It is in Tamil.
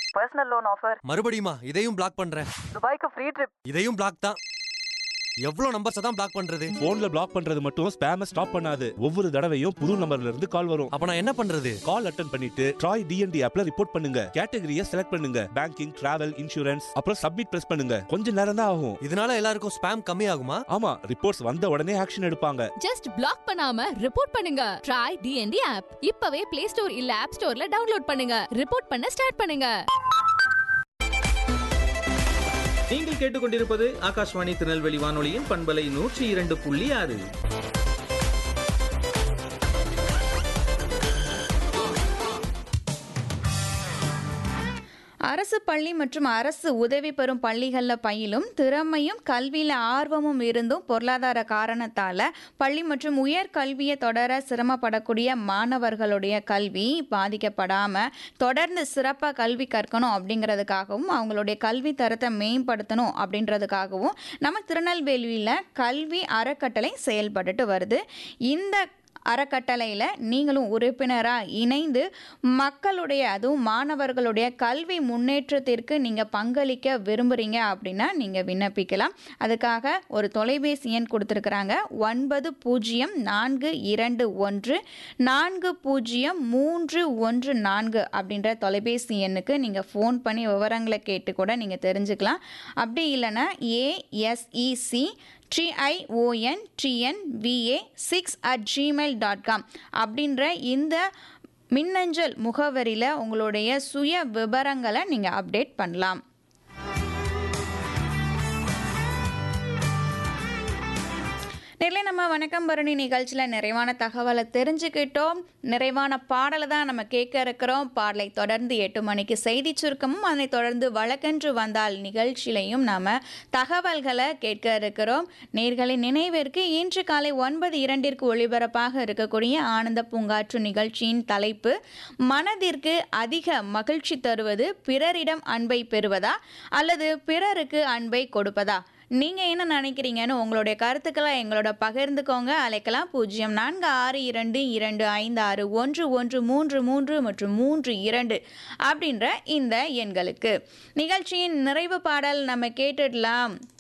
பர்சனல் லோன் ஆஃபர் மறுபடியுமா இதையும் பிளாக் பண்றேன் துபாய்க்கு ஃப்ரீ ட்ரிப் இதையும் பிளாக் தான் எவ்வளவு நம்பர்ஸ் தான் பிளாக் பண்றது போன்ல பிளாக் பண்றது மட்டும் ஸ்பேம ஸ்டாப் பண்ணாது ஒவ்வொரு தடவையும் புது நம்பர்ல இருந்து கால் வரும் அப்ப நான் என்ன பண்றது கால் அட்டன் பண்ணிட்டு ட்ராய் டிஎன்டி ஆப்ல ரிப்போர்ட் பண்ணுங்க கேட்டகரியை செலக்ட் பண்ணுங்க பேங்கிங் டிராவல் இன்சூரன்ஸ் அப்புறம் சப்மிட் பிரஸ் பண்ணுங்க கொஞ்ச நேரம் தான் ஆகும் இதனால எல்லாருக்கும் ஸ்பேம் கம்மி ஆகுமா ஆமா ரிப்போர்ட்ஸ் வந்த உடனே ஆக்ஷன் எடுப்பாங்க ஜஸ்ட் பிளாக் பண்ணாம ரிப்போர்ட் பண்ணுங்க ட்ரை டிஎன்டி ஆப் இப்பவே பிளே ஸ்டோர் இல்ல ஆப் ஸ்டோர்ல டவுன்லோட் பண்ணுங்க ரிப்போர்ட் பண்ண ஸ்டார்ட் பண்ணுங்க நீங்கள் கேட்டுக்கொண்டிருப்பது ஆகாஷ்வாணி திருநெல்வேலி வானொலியின் பண்பலை நூற்றி இரண்டு புள்ளி ஆறு அரசு பள்ளி மற்றும் அரசு உதவி பெறும் பள்ளிகளில் பயிலும் திறமையும் கல்வியில் ஆர்வமும் இருந்தும் பொருளாதார காரணத்தால் பள்ளி மற்றும் உயர் கல்வியை தொடர சிரமப்படக்கூடிய மாணவர்களுடைய கல்வி பாதிக்கப்படாமல் தொடர்ந்து சிறப்பாக கல்வி கற்கணும் அப்படிங்கிறதுக்காகவும் அவங்களுடைய கல்வி தரத்தை மேம்படுத்தணும் அப்படின்றதுக்காகவும் நம்ம திருநெல்வேலியில் கல்வி அறக்கட்டளை செயல்பட்டுட்டு வருது இந்த அறக்கட்டளையில் நீங்களும் உறுப்பினராக இணைந்து மக்களுடைய அதுவும் மாணவர்களுடைய கல்வி முன்னேற்றத்திற்கு நீங்கள் பங்களிக்க விரும்புகிறீங்க அப்படின்னா நீங்கள் விண்ணப்பிக்கலாம் அதுக்காக ஒரு தொலைபேசி எண் கொடுத்துருக்குறாங்க ஒன்பது பூஜ்ஜியம் நான்கு இரண்டு ஒன்று நான்கு பூஜ்ஜியம் மூன்று ஒன்று நான்கு அப்படின்ற தொலைபேசி எண்ணுக்கு நீங்கள் ஃபோன் பண்ணி விவரங்களை கேட்டு கூட நீங்கள் தெரிஞ்சுக்கலாம் அப்படி இல்லைன்னா ASEC DION DNVA six at Gmail dot com அப்படின்ற இந்த மின்னஞ்சல் முகவரியில் உங்களுடைய சுய விவரங்களை நீங்கள் அப்டேட் பண்ணலாம் நேரில் நம்ம வணக்கம் பரணி நிகழ்ச்சியில் நிறைவான தகவலை தெரிஞ்சுக்கிட்டோம் நிறைவான பாடலை தான் நம்ம கேட்க இருக்கிறோம் பாடலை தொடர்ந்து எட்டு மணிக்கு செய்தி சுருக்கமும் அதனைத் தொடர்ந்து வழக்கென்று வந்தால் நிகழ்ச்சியிலையும் நாம் தகவல்களை கேட்க இருக்கிறோம் நேர்களின் நினைவிற்கு இன்று காலை ஒன்பது இரண்டிற்கு ஒளிபரப்பாக இருக்கக்கூடிய ஆனந்த பூங்காற்று நிகழ்ச்சியின் தலைப்பு மனதிற்கு அதிக மகிழ்ச்சி தருவது பிறரிடம் அன்பை பெறுவதா அல்லது பிறருக்கு அன்பை கொடுப்பதா நீங்கள் என்ன நினைக்கிறீங்கன்னு உங்களுடைய கருத்துக்களை எங்களோட பகிர்ந்துக்கோங்க அழைக்கலாம் பூஜ்ஜியம் நான்கு ஆறு இரண்டு இரண்டு ஐந்து ஆறு ஒன்று ஒன்று மூன்று மூன்று மற்றும் மூன்று இரண்டு அப்படின்ற இந்த எண்களுக்கு நிகழ்ச்சியின் நிறைவு பாடல் நம்ம கேட்டுடலாம்